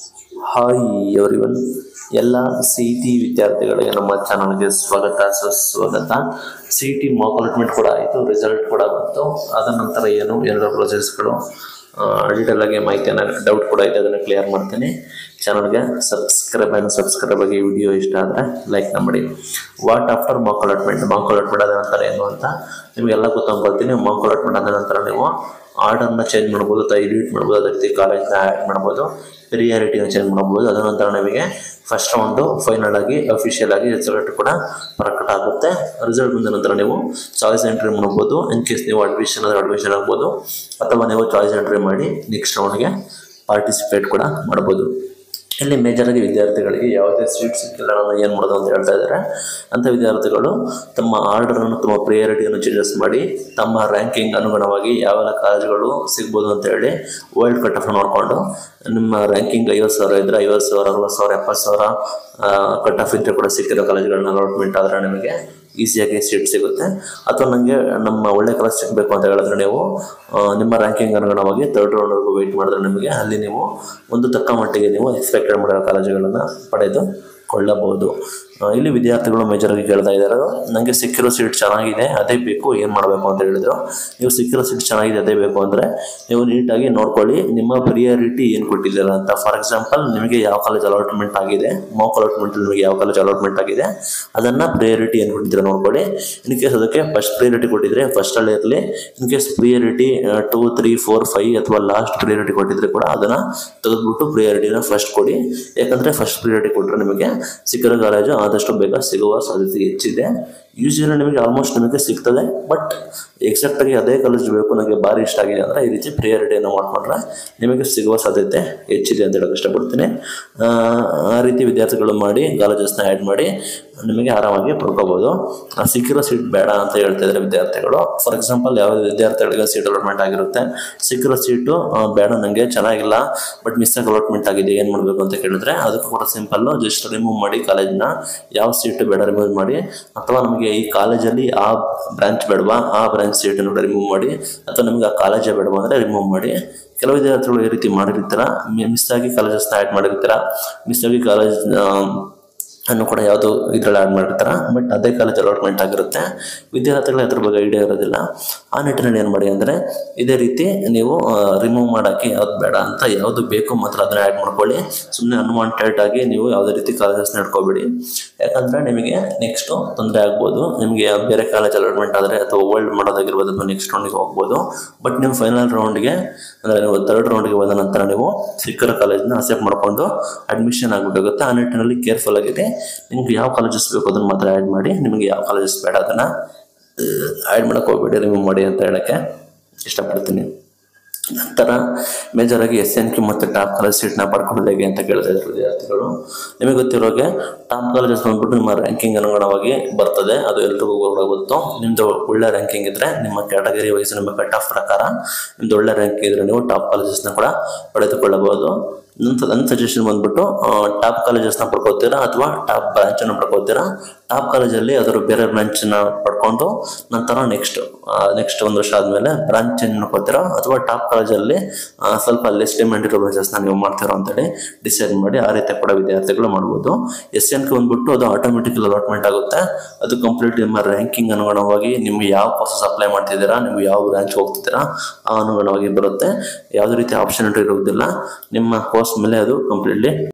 hi everyone ಎಲ್ಲ C T ವಿದ್ಯಾರ್ಥಿಗಳಿಗೆ ನಮ್ಮ ಚಾನಲ್ಗೆ ಸ್ವಾಗತ ಸುಸ್ವಾಗತ ಸಿ ಟಿ ಮಾಕ್ ಅಲಾಟ್ಮೆಂಟ್ ಕೂಡ ಆಯಿತು ರಿಸಲ್ಟ್ ಕೂಡ ಬಂತು ಅದ ನಂತರ ಏನು ಎರಡು ಪ್ರೊಸೆಸ್ಗಳು ಡೀಟೇಲ್ ಆಗಿ ಮಾಹಿತಿಯನ್ನು ಡೌಟ್ ಕೂಡ ಇದೆ ಅದನ್ನು ಕ್ಲಿಯರ್ ಮಾಡ್ತೀನಿ ಚಾನಲ್ಗೆ ಸಬ್ಸ್ಕ್ರೈಬ್ ಆಗಿ ಸಬ್ಸ್ಕ್ರೈಬ್ ಆಗಿ ವಿಡಿಯೋ ಇಷ್ಟ ಆದರೆ ಲೈಕ್ ಮಾಡಿ what after mock allotment mock allotment ಆದ ನಂತರ ಏನು ಅಂತ ನಿಮಗೆಲ್ಲ ಗೊತ್ತಾಗ್ಬರ್ತೀನಿ ಮಾಕ್ ಅಲಾಟ್ಮೆಂಟ್ ಆದ ನಂತರ ನೀವು ಆರ್ಡರ್ನ ಚೇಂಜ್ ಮಾಡ್ಬೋದು ಅಥವಾ ಎಡಿಟ್ ಮಾಡ್ಬೋದು ಅದೇ ರೀತಿ ಕಾಲೇಜ್ನ ಆ್ಯಡ್ ಮಾಡ್ಬೋದು ಪ್ರಿಯಾರಿಟಿನ ಚೇಂಜ್ ಮಾಡ್ಬೋದು ಅದರ ನಂತರ ನಿಮಗೆ ಫಸ್ಟ್ ರೌಂಡು ಫೈನಲ್ ಆಗಿ ಅಫಿಷಿಯಲ್ ಆಗಿ ರಿಸಲ್ಟ್ ಕೂಡ ಪ್ರಕಟ ಆಗುತ್ತೆ ರಿಸಲ್ಟ್ ಬಂದ ನಂತರ ನೀವು ಚಾಯ್ಸ್ ಎಂಟ್ರಿ ಮಾಡ್ಬೋದು ಇನ್ ಕೇಸ್ ನೀವು ಅಡ್ಮಿಷನ್ ಆದರೆ ಅಡ್ಮಿಷನ್ ಆಗ್ಬೋದು ಅಥವಾ ನೀವು ಚಾಯ್ಸ್ ಎಂಟ್ರಿ ಮಾಡಿ ನೆಕ್ಸ್ಟ್ ರೌಂಡ್ಗೆ ಪಾರ್ಟಿಸಿಪೇಟ್ ಕೂಡ ಮಾಡ್ಬೋದು ಇಲ್ಲಿ ಮೇಜರಾಗಿ ವಿದ್ಯಾರ್ಥಿಗಳಿಗೆ ಯಾವುದೇ ಸೀಟ್ ಸಿಕ್ಕಿಲ್ಲ ನಾನು ಏನು ಮಾಡೋದು ಅಂತ ಹೇಳ್ತಾ ಇದ್ದಾರೆ ಅಂಥ ವಿದ್ಯಾರ್ಥಿಗಳು ತಮ್ಮ ಆರ್ಡರನ್ನು ತಮ್ಮ ಪ್ರಿಯಾರಿಟಿಯನ್ನು ಚೇಂಜಸ್ ಮಾಡಿ ತಮ್ಮ ರ್ಯಾಂಕಿಂಗ್ ಅನುಗುಣವಾಗಿ ಯಾವೆಲ್ಲ ಕಾಲೇಜುಗಳು ಸಿಗ್ಬೋದು ಅಂತ ಹೇಳಿ ವರ್ಲ್ಡ್ ಕಟ್ ಆಫ್ ನೋಡಿಕೊಂಡು ನಿಮ್ಮ ರ್ಯಾಂಕಿಂಗ್ ಐವತ್ತು ಸಾವಿರ ಇದ್ದರೆ ಐವತ್ತು ಸಾವಿರ ಅರವತ್ತು ಸಾವಿರ ಎಪ್ಪತ್ತು ಸಾವಿರ ಕಟ್ ಆಫ್ ಇದ್ದರೆ ಕೂಡ ಸಿಕ್ಕಿರೋ ಕಾಲೇಜುಗಳನ್ನ ಅಲಾಟ್ಮೆಂಟ್ ಆದರೆ ನಿಮಗೆ ಈಸಿಯಾಗಿ ಸೀಟ್ ಸಿಗುತ್ತೆ ಅಥವಾ ನನಗೆ ನಮ್ಮ ಒಳ್ಳೆ ಕಾಲೇಜ್ ಸಿಗಬೇಕು ಅಂತ ಹೇಳಿದ್ರೆ ನೀವು ಆ, ನಿಮ್ಮ ರ್ಯಾಂಕಿಂಗ್ ಅನುಗುಣವಾಗಿ ತರ್ಡ್ ರೌಂಡ್ವರೆಗೂ ವೆಯ್ಟ್ ಮಾಡಿದ್ರೆ ನಿಮಗೆ ಅಲ್ಲಿ ನೀವು ಒಂದು ತಕ್ಕ ಮಟ್ಟಿಗೆ ನೀವು ಎಕ್ಸ್ಪೆಕ್ಟೆಡ್ ಮಾಡಿರೋ ಕಾಲೇಜುಗಳನ್ನು ಪಡೆದು ಕೊಳ್ಳಬಹುದು ಆ, ಇಲ್ಲಿ ವಿದ್ಯಾರ್ಥಿಗಳು ಮೇಜರಾಗಿ ಕೇಳ್ತಾ ಇದ್ದಾರೆ ನನಗೆ ಸಿಕ್ಕಿರೋ ಸೀಟ್ ಚೆನ್ನಾಗಿದೆ ಅದೇ ಬೇಕು ಏನು ಮಾಡಬೇಕು ಅಂತ ಹೇಳಿದ್ರು ನೀವು ಸಿಕ್ಕಿರೋ ಸೀಟ್ ಚೆನ್ನಾಗಿದೆ ಅದೇ ಬೇಕು ಅಂದರೆ ನೀವು ನೀಟಾಗಿ ನೋಡ್ಕೊಳ್ಳಿ ನಿಮ್ಮ ಪ್ರಿಯಾರಿಟಿ ಏನು ಕೊಟ್ಟಿದ್ದೀರ ಅಂತ ಫಾರ್ ಎಕ್ಸಾಂಪಲ್ ನಿಮಗೆ ಯಾವ ಕಾಲೇಜ್ ಅಲಾಟ್ಮೆಂಟ್ ಆಗಿದೆ ಮೌಕ್ ಅಲಾಟ್ಮೆಂಟ್ ನಿಮಗೆ ಯಾವ ಕಾಲೇಜ್ ಅಲಾಟ್ಮೆಂಟ್ ಆಗಿದೆ ಅದನ್ನು ಪ್ರಿಯಾರಿಟಿ ಏನು ಕೊಟ್ಟಿದ್ದೀರ ನೋಡ್ಕೊಳ್ಳಿ ಇನ್ ಕೇಸ್ ಅದಕ್ಕೆ ಫಸ್ಟ್ ಪ್ರಿಯಾರಿಟಿ ಕೊಟ್ಟಿದ್ರೆ ಫಸ್ಟಲ್ಲಿ ಇರಲಿ in case priority two three four five ಅಥವಾ ಲಾಸ್ಟ್ ಪ್ರಿಯಾರಿಟಿ ಕೊಟ್ಟಿದ್ರೆ ಕೂಡ ಅದನ್ನು ತೆಗೆದ್ಬಿಟ್ಟು ಪ್ರಿಯಾರಿಟಿನ ಫಸ್ಟ್ ಕೊಡಿ ಯಾಕಂದರೆ ಫಸ್ಟ್ ಪ್ರಿಯಾರಿಟಿ ಕೊಟ್ಟರೆ ನಿಮಗೆ ಸಿಕ್ಕಿರೋ ಕಾಲೇಜು ಆದಷ್ಟು ಬೇಗ ಸಿಗುವ ಸಾಧ್ಯತೆ ಹೆಚ್ಚಿದೆ ಯೂಶಲಿ ನಿಮಗೆ ಆಲ್ಮೋಸ್ಟ್ ನಿಮಗೆ ಸಿಗ್ತದೆ ಬಟ್ ಎಕ್ಸಾಕ್ಟಾಗಿ ಅದೇ ಕಾಲೇಜ್ ಬೇಕು ನನಗೆ ಭಾರಿ ಇಷ್ಟ ಆಗಿದೆ ಅಂದರೆ ಈ ರೀತಿ ಪ್ರಿಯಾರಿಟಿಯನ್ನು ಮಾಡಿಕೊಂಡ್ರೆ ನಿಮಗೆ ಸಿಗುವ ಸಾಧ್ಯತೆ ಹೆಚ್ಚಿದೆ ಅಂತ ಹೇಳಕ್ಕೆ ಇಷ್ಟಪಡ್ತೀನಿ ಆ, ಆ ರೀತಿ ವಿದ್ಯಾರ್ಥಿಗಳು ಮಾಡಿ ಕಾಲೇಜಸ್ನ ಆ್ಯಡ್ ಮಾಡಿ ನಿಮಗೆ ಆರಾಮಾಗಿ ಪಡ್ಕೋಬೋದು ಆ ಸಿಕ್ಕಿರೋ ಸೀಟ್ ಬೇಡ ಅಂತ ಹೇಳ್ತಾ ಇದ್ದಾರೆ ವಿದ್ಯಾರ್ಥಿಗಳು ಫಾರ್ ಎಕ್ಸಾಂಪಲ್ ಯಾವುದೇ ವಿದ್ಯಾರ್ಥಿಗಳಿಗೆ ಸೀಟ್ ಅಲಾಟ್ಮೆಂಟ್ ಆಗಿರುತ್ತೆ ಸಿಕ್ಕಿರೋ ಸೀಟು ಆ, ಬೇಡ ನನಗೆ ಚೆನ್ನಾಗಿಲ್ಲ ಬಟ್ ಮಿಸ್ಸಾಗಿ ಅಲಾಟ್ಮೆಂಟ್ ಆಗಿದೆ ಏನು ಮಾಡಬೇಕು ಅಂತ ಕೇಳಿದ್ರೆ ಅದಕ್ಕೂ ಕೂಡ ಸಿಂಪಲ್ಲು ಜಸ್ಟ್ ರಿಮೂವ್ ಮಾಡಿ ಕಾಲೇಜ್ನ ಯಾವ ಸೀಟು ಬೇಡ ರಿಮೂವ್ ಮಾಡಿ ಅಥವಾ ನಮಗೆ ಈ ಕಾಲೇಜಲ್ಲಿ ಆ ಬ್ರಾಂಚ್ ಬೇಡವಾ ಆ ಬ್ರಾಂಚ್ ಸೀಟನ್ನು ಕೂಡ ರಿಮೂವ್ ಮಾಡಿ ಅಥವಾ ನಮಗೆ ಆ ಕಾಲೇಜೇ ಬೇಡವಾ ಅಂದರೆ ರಿಮೂವ್ ಮಾಡಿ ಕೆಲವು ವಿದ್ಯಾರ್ಥಿಗಳು ಈ ರೀತಿ ಮಾಡಿರ್ತೀರ ಮಿಸ್ ಆಗಿ ಕಾಲೇಜಸ್ನ ಆ್ಯಡ್ ಮಾಡಿರ್ತೀರ ಮಿಸ್ ಆಗಿ ಕಾಲೇಜ್ ಅನ್ನು ಕೂಡ ಯಾವುದು ಇದರಲ್ಲಿ ಆ್ಯಡ್ ಮಾಡಿರ್ತಾರೆ ಬಟ್ ಅದೇ ಕಾಲೇಜ್ ಅಲಾಟ್ಮೆಂಟ್ ಆಗಿರುತ್ತೆ ವಿದ್ಯಾರ್ಥಿಗಳು ಅದ್ರ ಬಗ್ಗೆ ಐಡಿಯಾ ಇರೋದಿಲ್ಲ ಆ ನಿಟ್ಟಿನಲ್ಲಿ ಏನು ಮಾಡಿ ಅಂದರೆ ಇದೇ ರೀತಿ ನೀವು ರಿಮೂವ್ ಮಾಡೋಕ್ಕೆ ಯಾವ್ದು ಬೇಡ ಅಂತ ಯಾವುದು ಬೇಕು ಮಾತ್ರ ಅದನ್ನ ಆ್ಯಡ್ ಮಾಡ್ಕೊಳ್ಳಿ ಸುಮ್ಮನೆ ಅನ್ವಾಂಟೆಡ್ ಆಗಿ ನೀವು ಯಾವುದೇ ರೀತಿ ಕಾಲೇಜಸ್ ನಡ್ಕೋಬೇಡಿ ಯಾಕಂದರೆ ನಿಮಗೆ ನೆಕ್ಸ್ಟು ತೊಂದರೆ ಆಗ್ಬೋದು ನಿಮಗೆ ಬೇರೆ ಕಾಲೇಜ್ ಅಲಾಟ್ಮೆಂಟ್ ಆದರೆ ಅಥವಾ ವರ್ಲ್ಡ್ ಮಾಡೋದಾಗಿರ್ಬೋದು ಅಥವಾ ನೆಕ್ಸ್ಟ್ ರೌಂಡಿಗೆ ಹೋಗ್ಬೋದು ಬಟ್ ನೀವು ಫೈನಲ್ ರೌಂಡ್ಗೆ ಅಂದರೆ ನೀವು ತರ್ಡ್ ರೌಂಡ್ಗೆ ಹೋದ ನಂತರ ನೀವು ಸಿಕ್ಕಿರೋ ಕಾಲೇಜ್ನ ಅಕ್ಸೆಪ್ಟ್ ಮಾಡ್ಕೊಂಡು ಅಡ್ಮಿಷನ್ ಆಗಬೇಕಾಗುತ್ತೆ ಆ ನಿಟ್ಟಿನಲ್ಲಿ ಕೇರ್ಫುಲ್ ಆಗಿದೆ ನಿಮ್ಗೆ ಯಾವ ಕಾಲೇಜಸ್ ಬೇಕು ಅದನ್ನು ಮಾತ್ರ ಆ್ಯಡ್ ಮಾಡಿ ನಿಮಗೆ ಯಾವ ಕಾಲೇಜಸ್ ಬೇಡ ಅದನ್ನು ಆ್ಯಡ್ ಮಾಡೋಕೆ ಹೋಗ್ಬೇಡಿ ರಿಮೂವ್ ಮಾಡಿ ಅಂತ ಹೇಳೋಕ್ಕೆ ಇಷ್ಟಪಡ್ತೀನಿ ನಂತರ ಮೇಜರಾಗಿ ಎಸ್ ಎನ್ ಕ್ಯೂ ಮತ್ತು ಟಾಪ್ ಕಾಲೇಜ್ ಸೀಟ್ನ ಪಡ್ಕೊಳ್ಳೋದು ಹೇಗೆ ಅಂತ ಕೇಳ್ತಾ ಇದ್ದಾರೆ ವಿದ್ಯಾರ್ಥಿಗಳು ನಿಮಗೆ ಗೊತ್ತಿರೋಗೆ ಟಾಪ್ ಕಾಲೇಜಸ್ ಬಂದ್ಬಿಟ್ಟು ನಿಮ್ಮ ರ್ಯಾಂಕಿಂಗ್ ಅನುಗುಣವಾಗಿ ಬರ್ತದೆ ಅದು ಎಲ್ರಿಗೂ ಕೂಡ ಗೊತ್ತು ನಿಮ್ಮದು ಒಳ್ಳೆ ರ್ಯಾಂಕಿಂಗ್ ಇದ್ದರೆ ನಿಮ್ಮ ಕ್ಯಾಟಗರಿ ವೈಸ್ ನಿಮ್ಮ ಕಟ್ ಆಫ್ ಪ್ರಕಾರ ನಿಮ್ಮದು ಒಳ್ಳೆ ರ್ಯಾಂಕಿಂಗ್ ಇದ್ದರೆ ನೀವು ಟಾಪ್ ಕಾಲೇಜಸ್ನ ಕೂಡ ಪಡೆದುಕೊಳ್ಳಬಹುದು ನಂತರ ನನ್ನ ಸಜೆಷನ್ ಬಂದ್ಬಿಟ್ಟು ಟಾಪ್ ಕಾಲೇಜಸ್ನ ಪಡ್ಕೋತೀರಾ ಅಥವಾ ಟಾಪ್ ಬ್ರಾಂಚನ್ನು ಪಡ್ಕೋತೀರಾ ಟಾಪ್ ಕಾಲೇಜಲ್ಲಿ ಅದರ ಬೇರೆ ಬ್ರಾಂಚನ್ನ ಪಡ್ಕೊಂಡು ನಂತರ ನೆಕ್ಸ್ಟ್ ನೆಕ್ಸ್ಟ್ ಒಂದು ವರ್ಷ ಆದಮೇಲೆ ಬ್ರಾಂಚ್ ಚೇಂಜ್ ಮಾಡ್ಕೋತೀರಾ ಅಥವಾ ಟಾಪ್ ಕಾಲೇಜಲ್ಲಿ ಆ, ಸ್ವಲ್ಪ ಲೆಸ್ ಡಿಮ್ಯಾಂಡ್ ಇರೋ ಬ್ರಾಂಚಸ್ನ ನೀವು ಮಾಡ್ತೀರಾ ಅಂತೇಳಿ ಡಿಸೈಡ್ ಮಾಡಿ ಆ ರೀತಿ ಕೂಡ ವಿದ್ಯಾರ್ಥಿಗಳು ಮಾಡ್ಬೋದು ಎಸ್ ಎನ್ ಕೆ ಬಂದ್ಬಿಟ್ಟು ಅದು ಆಟೋಮೆಟಿಕಲ್ ಅಲಾಟ್ಮೆಂಟ್ ಆಗುತ್ತೆ ಅದು ಕಂಪ್ಲೀಟ್ ನಿಮ್ಮ ರ್ಯಾಂಕಿಂಗ್ ಅನುಗುಣವಾಗಿ ನಿಮ್ಗೆ ಯಾವ ಕೋರ್ಸಸ್ ಅಪ್ಲೈ ಮಾಡ್ತಿದ್ದೀರಾ ನೀವು ಯಾವ ಬ್ರಾಂಚ್ ಹೋಗ್ತಿದ್ದೀರಾ ಆ ಅನುಗುಣವಾಗಿ ಬರುತ್ತೆ ಯಾವುದೇ ರೀತಿ ಆಪ್ಷನ್ ಇರೋದಿಲ್ಲ ನಿಮ್ಮ ಕೋರ್ಸ್ ಮೇಲೆ ಅದು ಕಂಪ್ಲೀಟ್ಲಿ